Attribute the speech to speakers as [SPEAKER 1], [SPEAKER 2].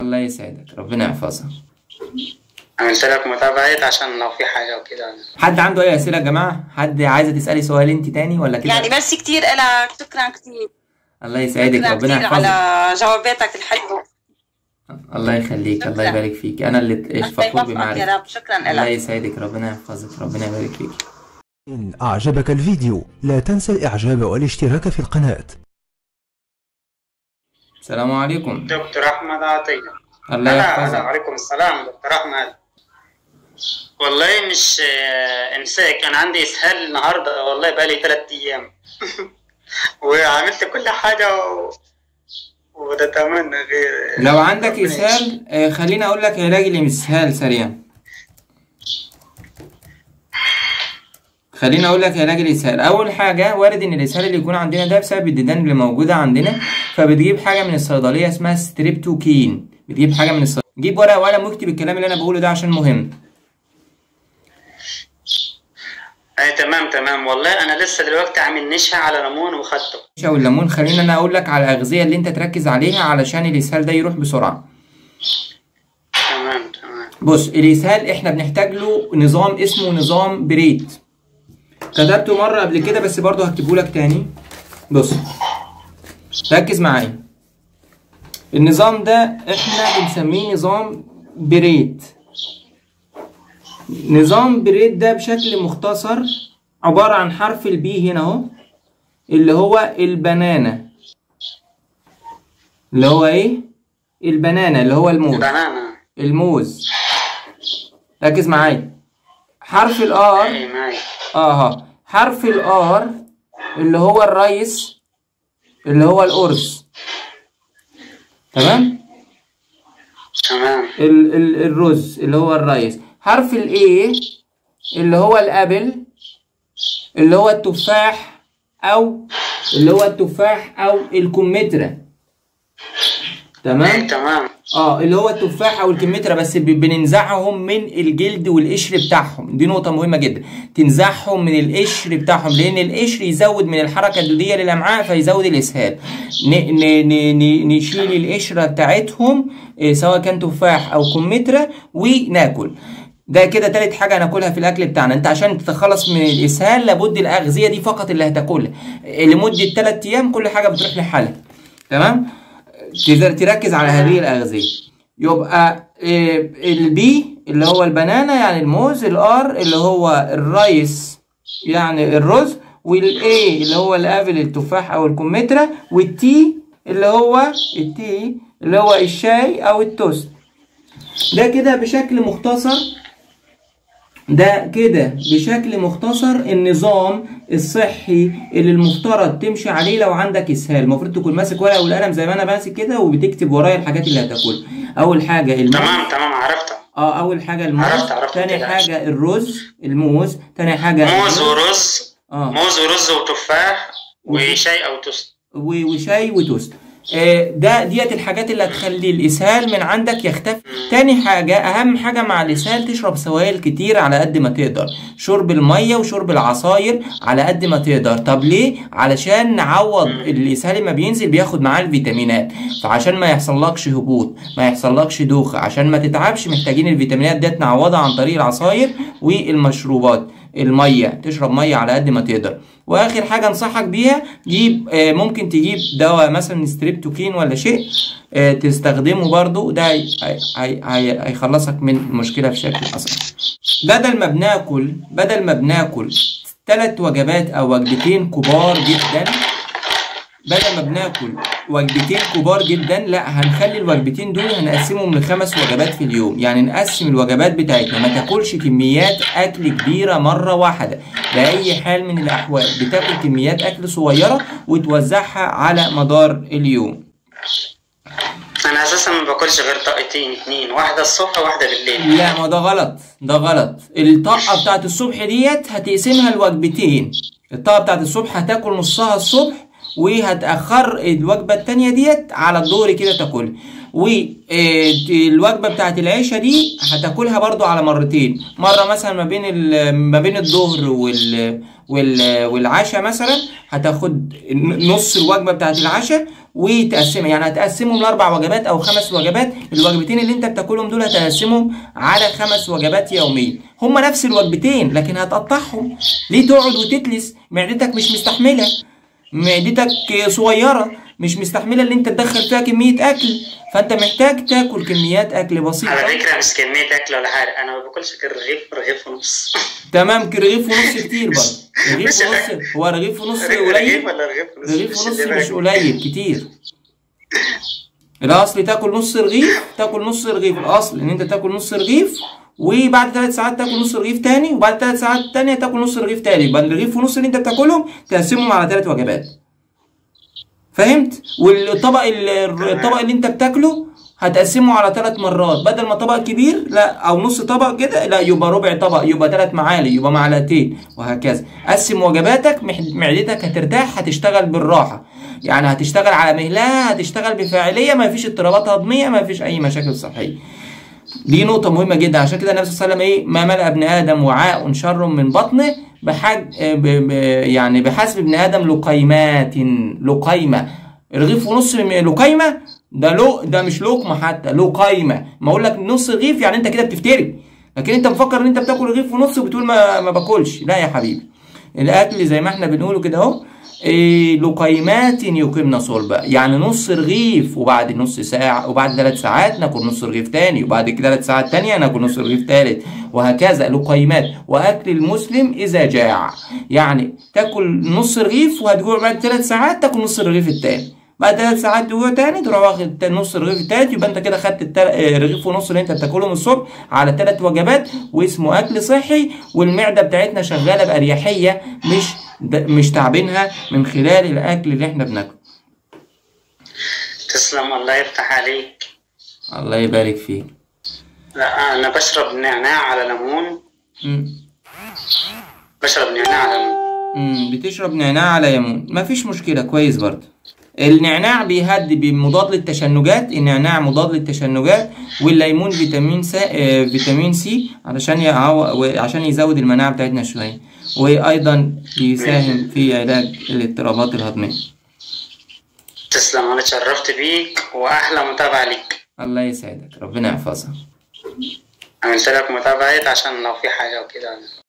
[SPEAKER 1] الله يسعدك ربنا يحفظك
[SPEAKER 2] عملت لك متابعة عشان لو في حاجة وكده
[SPEAKER 1] حد عنده اي اسئله يا جماعه حد عايزه تسالي سؤال انت تاني ولا كده
[SPEAKER 3] يعني ميرسي كتير إلك شكرا كتير
[SPEAKER 1] الله يسعدك
[SPEAKER 3] شكرا
[SPEAKER 1] ربنا
[SPEAKER 3] كتير
[SPEAKER 1] يحفظك
[SPEAKER 3] على جواباتك الحلوة
[SPEAKER 1] الله يخليك الله
[SPEAKER 3] شكرا.
[SPEAKER 1] يبارك فيك انا اللي
[SPEAKER 3] الله
[SPEAKER 1] فخور
[SPEAKER 3] يوفقك يا
[SPEAKER 1] بمعرفتك
[SPEAKER 3] رب شكرا
[SPEAKER 1] الله
[SPEAKER 3] لك
[SPEAKER 1] يسعدك ربنا يحفظك ربنا يبارك فيك
[SPEAKER 4] إن أعجبك الفيديو لا تنسى الإعجاب والاشتراك في القناة
[SPEAKER 1] السلام عليكم
[SPEAKER 2] دكتور أحمد عطية
[SPEAKER 1] الله
[SPEAKER 2] هلا
[SPEAKER 1] يحفظك
[SPEAKER 2] عليكم السلام دكتور أحمد والله مش آه، امساك أنا عندي إسهال النهاردة والله بقالي ثلاث أيام وعملت كل حاجة و... وبتمنى غير
[SPEAKER 1] لو عندك
[SPEAKER 2] ربنا
[SPEAKER 1] اسهال آه، خليني اقول لك علاج الاسهال سريعا خليني اقول لك علاج الاسهال اول حاجه وارد ان الاسهال اللي يكون عندنا ده بسبب الديدان اللي موجوده عندنا فبتجيب حاجه من الصيدليه اسمها ستريبتوكين بتجيب حاجه من الصيدليه جيب ورقه وقلم واكتب الكلام اللي انا بقوله ده عشان مهم
[SPEAKER 2] أي تمام تمام والله أنا لسه دلوقتي عامل نشا على ليمون وخدته
[SPEAKER 1] الشا والليمون خليني انا اقول لك على الاغذيه اللي انت تركز عليها علشان الاسهال ده يروح بسرعه
[SPEAKER 2] تمام تمام
[SPEAKER 1] بص الاسهال احنا بنحتاج له نظام اسمه نظام بريد كتبته مره قبل كده بس برضه هكتبه لك تاني بص ركز معايا النظام ده احنا بنسميه نظام بريد نظام بريد ده بشكل مختصر عبارة عن حرف البي هنا اهو اللي هو البنانة اللي هو ايه البنانة اللي هو الموز
[SPEAKER 2] بنانا
[SPEAKER 1] الموز ركز معايا حرف الار
[SPEAKER 2] أي معي
[SPEAKER 1] اه حرف الار اللي هو الريس اللي هو الأرز تمام
[SPEAKER 2] تمام
[SPEAKER 1] ال ال الرز اللي هو الريس حرف الاي اللي هو الابل اللي هو التفاح او اللي هو التفاح او الكمثرى تمام
[SPEAKER 2] تمام
[SPEAKER 1] اه اللي هو التفاح او الكمثرى بس ب- بننزعهم من الجلد والقشر بتاعهم دي نقطه مهمه جدا تنزعهم من القشر بتاعهم لان القشر يزود من الحركه الدوديه للامعاء فيزود الاسهال ن ن ن ن نشيل القشره بتاعتهم آه، سواء كان تفاح او كمثرى وناكل ده كده تالت حاجة هناكلها في الأكل بتاعنا، أنت عشان تتخلص من الإسهال لابد الأغذية دي فقط اللي هتاكلها، آه، لمدة تلات أيام كل حاجة بتروح لحالها، تمام؟ تز- تركز على هذه الأغذية يبقى آه، البي اللي هو البنانا يعني الموز الار اللي هو الريس يعني الرز والاي اللي هو الابل التفاح او الكمثرى والتي اللي هو التي اللي هو الشاي او التوست ده كده بشكل مختصر ده كده بشكل مختصر النظام الصحي اللي المفترض تمشي عليه لو عندك اسهال المفروض تكون ماسك ورقه والقلم زي ما انا ماسك كده وبتكتب ورايا الحاجات اللي هتاكلها اول حاجه الموز
[SPEAKER 2] تمام تمام عرفتها
[SPEAKER 1] اه اول حاجه الموز
[SPEAKER 2] عرفت- عرفت
[SPEAKER 1] تاني
[SPEAKER 2] كده.
[SPEAKER 1] حاجه الرز الموز تاني حاجه
[SPEAKER 2] موز ورز
[SPEAKER 1] اه
[SPEAKER 2] موز ورز وتفاح وشاي او توست
[SPEAKER 1] و- وشاي وتوست آه، ده ديت الحاجات اللي هتخلي الاسهال من عندك يختفي تاني حاجة اهم حاجة مع الاسهال تشرب سوائل كتير على قد ما تقدر شرب المية وشرب العصاير على قد ما تقدر طب ليه علشان نعوض الاسهال لما بينزل بياخد معاه الفيتامينات فعشان ما يحصلكش هبوط ما يحصلكش دوخة عشان ما تتعبش محتاجين الفيتامينات ديت نعوضها عن طريق العصاير والمشروبات المية تشرب مية على قد ما تقدر واخر حاجه انصحك بيها جيب آه، ممكن تجيب دواء مثلا ستريبتوكين ولا شيء آه، تستخدمه برضو ده هي- هي- هي- هيخلصك من المشكله بشكل اسرع بدل ما بناكل بدل ما بناكل ثلاث وجبات او وجبتين كبار جدا بدل ما بناكل وجبتين كبار جدا لا هنخلي الوجبتين دول هنقسمهم لخمس وجبات في اليوم يعني نقسم الوجبات بتاعتنا ما تاكلش كميات اكل كبيره مره واحده باي حال من الاحوال بتاكل كميات اكل صغيره وتوزعها على مدار اليوم
[SPEAKER 2] انا اساسا ما باكلش غير طاقتين اتنين واحده الصبح وواحده بالليل
[SPEAKER 1] لا ما ده غلط ده غلط الطاقه بتاعت الصبح ديت هتقسمها لوجبتين الطاقه بتاعت الصبح هتاكل نصها الصبح وهتأخر الوجبة التانية ديت على الظهر كده تاكل والوجبه بتاعت العشاء دي هتاكلها برضو على مرتين مره مثلا ما بين ال- ما بين الظهر وال وال والعشاء مثلا هتاخد نص الوجبه بتاعت العشاء وتقسمها يعني هتقسمهم لاربع وجبات او خمس وجبات الوجبتين اللي انت بتاكلهم دول هتقسمهم على خمس وجبات يوميا هما نفس الوجبتين لكن هتقطعهم ليه تقعد وتتلس معدتك مش مستحمله معدتك صغيره مش مستحمله اللي انت تدخل فيها كميه اكل فانت محتاج تاكل كميات اكل بسيطه
[SPEAKER 2] على فكره مش كميه اكل ولا حاجه انا ما باكلش غير رغيف رغيف ونص
[SPEAKER 1] تمام ك- رغيف ونص كتير برضه رغيف
[SPEAKER 2] مش
[SPEAKER 1] ونص هو رغيف ونص
[SPEAKER 2] رغيف
[SPEAKER 1] قليل
[SPEAKER 2] ولا رغيف ونص
[SPEAKER 1] رغيف
[SPEAKER 2] مش
[SPEAKER 1] ونص
[SPEAKER 2] اللي
[SPEAKER 1] مش
[SPEAKER 2] باكل.
[SPEAKER 1] قليل كتير الاصل تاكل نص رغيف تاكل نص رغيف الاصل ان انت تاكل نص رغيف وبعد ثلاث ساعات تاكل نص رغيف تاني وبعد ثلاث ساعات تانية تاكل نص رغيف تاني يبقى الرغيف ونص اللي انت بتاكلهم تقسمهم على ثلاث وجبات فهمت والطبق ال- الطبق اللي انت بتاكله هتقسمه على ثلاث مرات بدل ما طبق كبير لا او نص طبق كده لا يبقى ربع طبق يبقى ثلاث معالق يبقى معلقتين وهكذا قسم وجباتك مح- معدتك هترتاح هتشتغل بالراحه يعني هتشتغل على مهلها هتشتغل بفاعليه ما فيش اضطرابات هضميه ما فيش اي مشاكل صحيه دي نقطة مهمة جدا عشان كده النبي صلى الله عليه وسلم ايه ما ملأ ابن آدم وعاء شر من بطنه بحج ب... ب... يعني بحسب ابن آدم لقيمات لقيمة رغيف ونص من لقيمة ده لو ده مش لقمة حتى لقيمة ما اقول لك نص رغيف يعني انت كده بتفتري لكن انت مفكر ان انت بتاكل رغيف ونص وبتقول ما ما باكلش لا يا حبيبي الاكل زي ما احنا بنقوله كده اهو إيه لقيمات يقيمن صلبة يعني نص رغيف وبعد نص ساعة وبعد ثلاث ساعات ناكل نص رغيف تاني وبعد كده ثلاث ساعات تانية ناكل نص رغيف تالت وهكذا لقيمات وأكل المسلم إذا جاع يعني تاكل نص رغيف وهتجوع بعد ثلاث ساعات تاكل نص الرغيف التاني بعد ثلاث ساعات تجوع تاني تروح واخد نص الرغيف التالت يبقى انت كده خدت التل... آه، رغيف ونص اللي انت بتاكلهم الصبح على ثلاث وجبات واسمه اكل صحي والمعده بتاعتنا شغاله باريحيه مش د- مش تعبينها من خلال الاكل اللي احنا بناكله
[SPEAKER 2] تسلم الله يفتح عليك
[SPEAKER 1] الله يبارك فيك
[SPEAKER 2] لا انا بشرب نعناع على ليمون
[SPEAKER 1] مم.
[SPEAKER 2] بشرب نعناع على ليمون
[SPEAKER 1] مم. بتشرب نعناع على ليمون مفيش مشكله كويس برضه النعناع بيهدي بمضاد للتشنجات النعناع مضاد للتشنجات والليمون فيتامين سي آه، فيتامين سي علشان يعو... عشان يزود المناعه بتاعتنا شويه وايضا بيساهم في علاج الاضطرابات الهضميه
[SPEAKER 2] تسلم انا اتشرفت بيك واحلى متابعه ليك
[SPEAKER 1] الله يسعدك ربنا يحفظك
[SPEAKER 2] عملت لك متابعة عشان لو في حاجة وكده